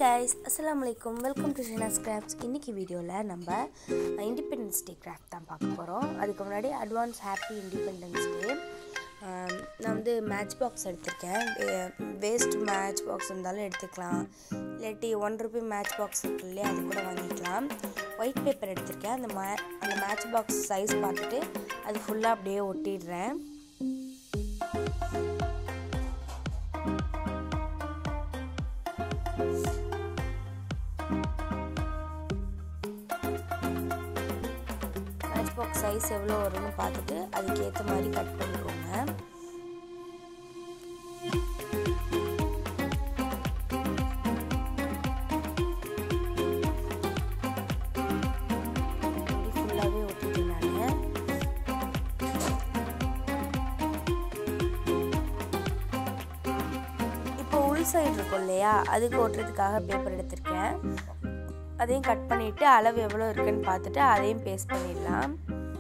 guys அஸ்ஸலாமு அலைக்கும் welcome to ஷினா scraps இன்றைக்கி வீடியோவில் நம்ம இண்டிபெண்டன்ஸ் டே கிராஃப்ட் தான் பார்க்க போகிறோம் அதுக்கு முன்னாடி அட்வான்ஸ் ஹாப்பி இண்டிபெண்டன்ஸ் டே நான் வந்து மேட்ச் பாக்ஸ் எடுத்திருக்கேன் வேஸ்ட் மேட்ச் பாக்ஸ் இருந்தாலும் எடுத்துக்கலாம் இல்லாட்டி ஒன் ருபி மேட்ச் பாக்ஸ் இருக்கு இல்லையா அது கூட வாங்கிக்கலாம் ஒயிட் பேப்பர் எடுத்திருக்கேன் அந்த மே அந்த மேட்ச் பாக்ஸ் சைஸ் பார்த்துட்டு அது ஃபுல்லாக அப்படியே ஒட்டிடுறேன் மேட்ச் பாக்ஸ் சைஸ் எவ்வளோ வரும்னு பார்த்துட்டு அதுக்கேற்ற மாதிரி கட் பண்ணிக்கோங்க ஃபுல்லாகவே ஒட்டிட்டேன் நான் இப்போ உள் சைடு இருக்கும் இல்லையா அதுக்கு ஓட்டுறதுக்காக பேப்பர் எடுத்திருக்கேன் அதையும் கட் பண்ணிவிட்டு அளவு எவ்வளோ இருக்குன்னு பார்த்துட்டு அதையும் பேஸ்ட் பண்ணிடலாம்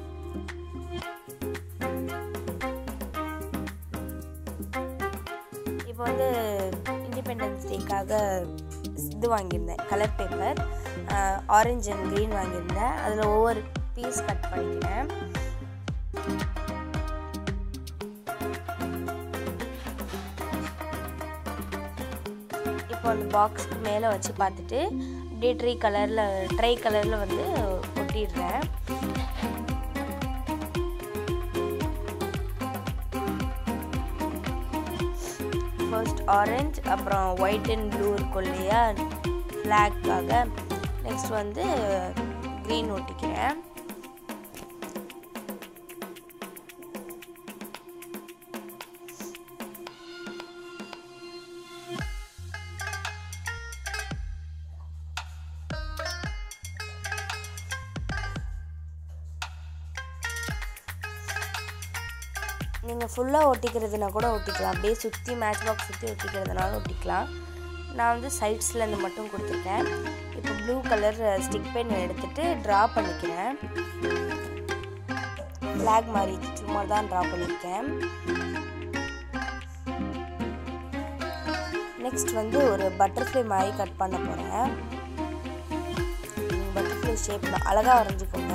இப்போ வந்து இண்டிபெண்டன்ஸ் டேக்காக இது வாங்கியிருந்தேன் colour paper orange and green வாங்கியிருந்தேன் அதில் ஒவ்வொரு பீஸ் கட் பண்ணிக்கிறேன் இப்போ அந்த பாக்ஸ்க்கு மேலே வச்சு பார்த்துட்டு அப்படியே ட்ரை கலரில் ட்ரை கலரில் வந்து ஒட்டிடுறேன் ஃபர்ஸ்ட் ஆரஞ்ச் அப்புறம் ஒயிட் அண்ட் ப்ளூ இருக்கும் இல்லையா பிளாக்காக நெக்ஸ்ட் வந்து க்ரீன் ஒட்டிக்கிறேன் நீங்கள் ஃபுல்லாக ஒட்டிக்கிறதுனா கூட ஒட்டிக்கலாம் அப்படியே சுற்றி மேட்ச் பாக்ஸ் சுற்றி ஒட்டிக்கிறதுனால ஒட்டிக்கலாம் நான் வந்து சைட்ஸ்லேருந்து மட்டும் கொடுத்துருக்கேன் இப்போ ப்ளூ கலர் ஸ்டிக் பென் எடுத்துகிட்டு ட்ரா பண்ணிக்கிறேன் ஃப்ளாக் மாதிரி சும்மா தான் ட்ரா பண்ணியிருக்கேன் நெக்ஸ்ட் வந்து ஒரு பட்டர்ஃப்ளை மாதிரி கட் பண்ண போகிறேன் பட்டர்ஃப்ளை ஷேப் அழகாக வரைஞ்சிக்கோங்க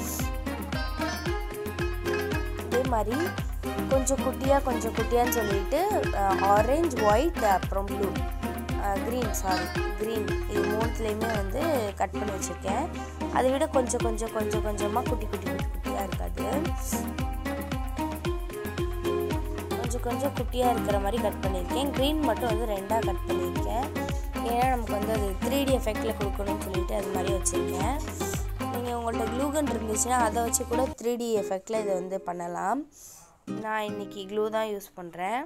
இதே மாதிரி கொஞ்சம் குட்டியாக கொஞ்சம் குட்டியான்னு சொல்லிட்டு ஆரஞ்ச் ஒயிட் அப்புறம் ப்ளூ க்ரீன் சாரி க்ரீன் இது மூணுத்துலேயுமே வந்து கட் பண்ணி வச்சுருக்கேன் அதை விட கொஞ்சம் கொஞ்சம் கொஞ்சம் கொஞ்சமாக குட்டி குட்டி குட்டி குட்டியாக இருக்காது கொஞ்சம் கொஞ்சம் குட்டியாக இருக்கிற மாதிரி கட் பண்ணியிருக்கேன் க்ரீன் மட்டும் வந்து ரெண்டாக கட் பண்ணியிருக்கேன் ஏன்னா நமக்கு வந்து அது த்ரீ டி எஃபெக்டில் கொடுக்கணும்னு சொல்லிட்டு அது மாதிரி வச்சுருக்கேன் நீங்கள் உங்கள்கிட்ட க்ளூகன் இருந்துச்சுன்னா அதை வச்சு கூட த்ரீ டி எஃபெக்டில் இதை வந்து பண்ணலாம் நான் இன்றைக்கி க்ளூ தான் யூஸ் பண்ணுறேன்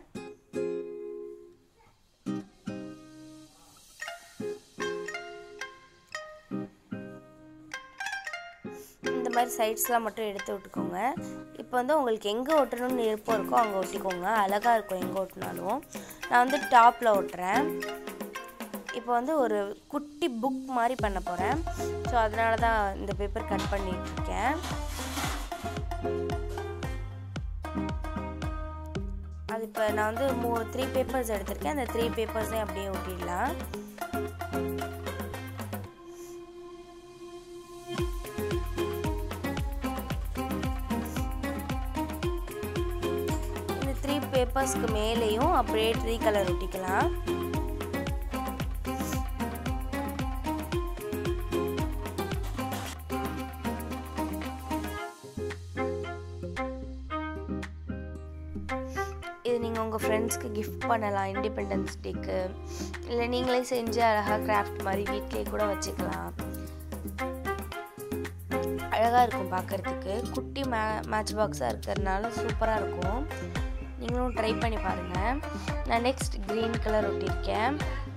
இந்த மாதிரி சைட்ஸ்லாம் மட்டும் எடுத்து விட்டுக்கோங்க இப்போ வந்து உங்களுக்கு எங்கே ஒட்டணும்னு விருப்பம் இருக்கோ அங்கே ஒட்டிக்கோங்க அழகாக இருக்கும் எங்கே ஒட்டினாலும் நான் வந்து டாப்பில் ஒட்டுறேன் இப்போ வந்து ஒரு குட்டி புக் மாதிரி பண்ண போகிறேன் ஸோ அதனால தான் இந்த பேப்பர் கட் பண்ணிகிட்ருக்கேன் அது இப்போ நான் வந்து மூ த்ரீ பேப்பர்ஸ் எடுத்திருக்கேன் அந்த த்ரீ பேப்பர்ஸையும் அப்படியே ஒட்டிடலாம் இந்த த்ரீ பேப்பர்ஸ்க்கு மேலேயும் அப்படியே ட்ரீ கலர் ஒட்டிக்கலாம் இது நீங்கள் உங்கள் ஃப்ரெண்ட்ஸ்க்கு கிஃப்ட் பண்ணலாம் இண்டிபெண்டன்ஸ் டேக்கு இல்லை நீங்களே செஞ்சு அழகாக கிராஃப்ட் மாதிரி வீட்டிலே கூட வச்சுக்கலாம் அழகாக இருக்கும் பார்க்குறதுக்கு குட்டி மே மேட்ச் பாக்ஸாக இருக்கிறதுனால சூப்பராக இருக்கும் நீங்களும் ட்ரை பண்ணி பாருங்கள் நான் நெக்ஸ்ட் க்ரீன் கலர் ஒட்டியிருக்கேன்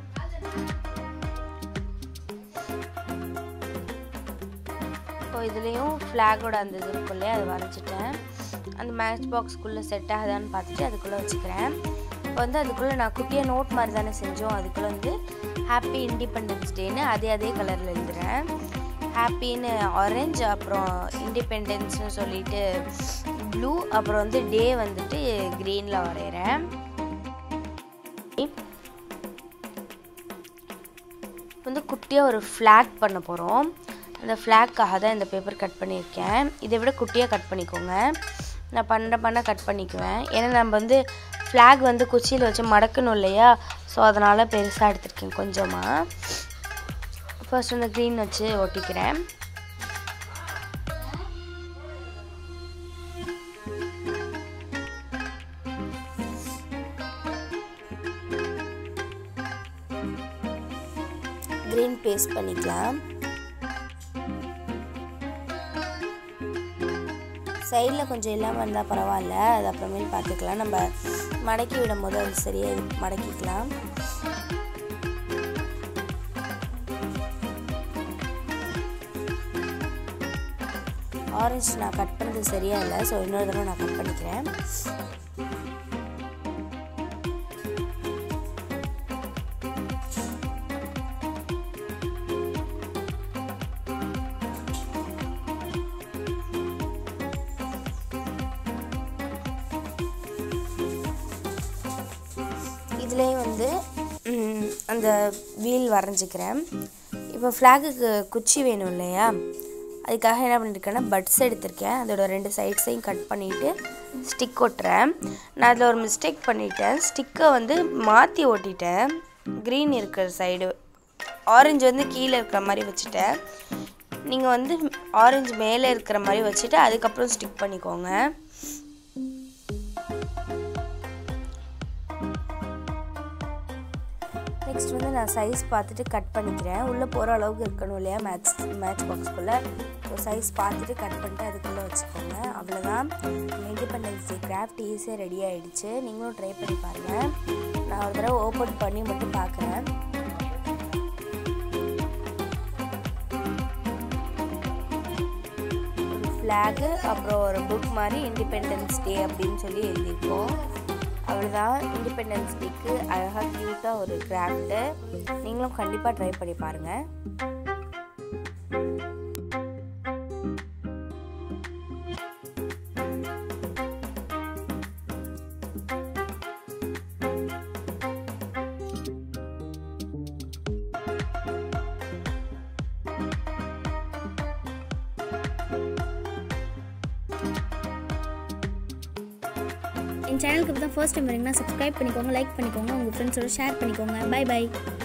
இப்போ இதுலேயும் ஃப்ளாகோட அந்த இது இருக்கும் இல்லையா அதை வரைச்சிட்டேன் அந்த மேட்ச் பாக்ஸ்க்குள்ளே செட் ஆகுதான்னு பார்த்துட்டு அதுக்குள்ளே வச்சுக்கிறேன் இப்போ வந்து அதுக்குள்ளே நான் குட்டியாக நோட் மாதிரி தானே செஞ்சோம் அதுக்குள்ளே வந்து ஹாப்பி இண்டிபெண்டன்ஸ் டேன்னு அதே அதே கலரில் எழுதுகிறேன் ஹாப்பின்னு ஆரஞ்சு அப்புறம் இண்டிபெண்டன்ஸ்னு சொல்லிட்டு ப்ளூ அப்புறம் வந்து டே வந்துட்டு க்ரீனில் வரைகிறேன் வந்து குட்டியாக ஒரு ஃப்ளாக் பண்ண போகிறோம் அந்த ஃப்ளாக்காக தான் இந்த பேப்பர் கட் பண்ணியிருக்கேன் இதை விட குட்டியாக கட் பண்ணிக்கோங்க நான் பண்ண பண்ண கட் பண்ணிக்குவேன் ஏன்னா நம்ம வந்து ஃப்ளாக் வந்து குச்சியில் வச்சு மடக்கணும் இல்லையா ஸோ அதனால் பெருசாக எடுத்திருக்கேன் கொஞ்சமாக ஃபர்ஸ்ட் வந்து க்ரீன் வச்சு ஒட்டிக்கிறேன் க்ரீன் பேஸ்ட் பண்ணிக்கலாம் சைடில் கொஞ்சம் இல்லாமல் இருந்தால் பரவாயில்ல அது அப்புறமேல் பார்த்துக்கலாம் நம்ம மடக்கி விடும் போது அது சரியாக மடக்கிக்கலாம் ஆரஞ்சு நான் கட் பண்ணது சரியாக இல்லை ஸோ இன்னொரு தடவை நான் கட் பண்ணிக்கிறேன் இதுலேயும் வந்து அந்த வீல் வரைஞ்சிக்கிறேன் இப்போ ஃப்ளாகுக்கு குச்சி வேணும் இல்லையா அதுக்காக என்ன பண்ணியிருக்கேன்னா பட்ஸ் எடுத்திருக்கேன் அதோட ரெண்டு சைட்ஸையும் கட் பண்ணிவிட்டு ஸ்டிக் ஒட்டுறேன் நான் அதில் ஒரு மிஸ்டேக் பண்ணிட்டேன் ஸ்டிக்கை வந்து மாற்றி ஓட்டிட்டேன் க்ரீன் இருக்கிற சைடு ஆரஞ்சு வந்து கீழே இருக்கிற மாதிரி வச்சுட்டேன் நீங்கள் வந்து ஆரஞ்சு மேலே இருக்கிற மாதிரி வச்சுட்டு அதுக்கப்புறம் ஸ்டிக் பண்ணிக்கோங்க நெக்ஸ்ட் வந்து நான் சைஸ் பார்த்துட்டு கட் பண்ணிக்கிறேன் உள்ளே போகிற அளவுக்கு இருக்கணும் இல்லையா மேட்ச் மேட்ச் பாக்ஸ்குள்ளே ஸோ சைஸ் பார்த்துட்டு கட் பண்ணிட்டு அதுக்குள்ளே வச்சுக்கோங்க அவ்வளோதான் இண்டிபெண்டன்ஸ் டே கிராஃப்ட் ஈஸியாக ரெடி ஆகிடுச்சு நீங்களும் ட்ரை பண்ணி பாருங்கள் நான் ஒரு தடவை ஓப்பன் பண்ணி மட்டும் பார்க்குறேன் ஃப்ளாகு அப்புறம் ஒரு புக் மாதிரி இண்டிபெண்டன்ஸ் டே அப்படின்னு சொல்லி எழுதியிருக்கோம் அவ்வளோதான் இண்டிபெண்டன்ஸ் டேக்கு அழகாக க்யூட்டாக ஒரு கிராஃப்ட்டு நீங்களும் கண்டிப்பாக ட்ரை பண்ணி பாருங்கள் என் சேனலுக்கு இப்போ தான் ஃபர்ஸ்ட் டைம் வரீங்கன்னா சப்ஸ்கிரைப் பண்ணிக்கோங்க லைக் பண்ணிக்கோங்க உங்கள் ஃப்ரெண்ட்ஸோட ஷேர் பண்ணிக்கோங்க பை பை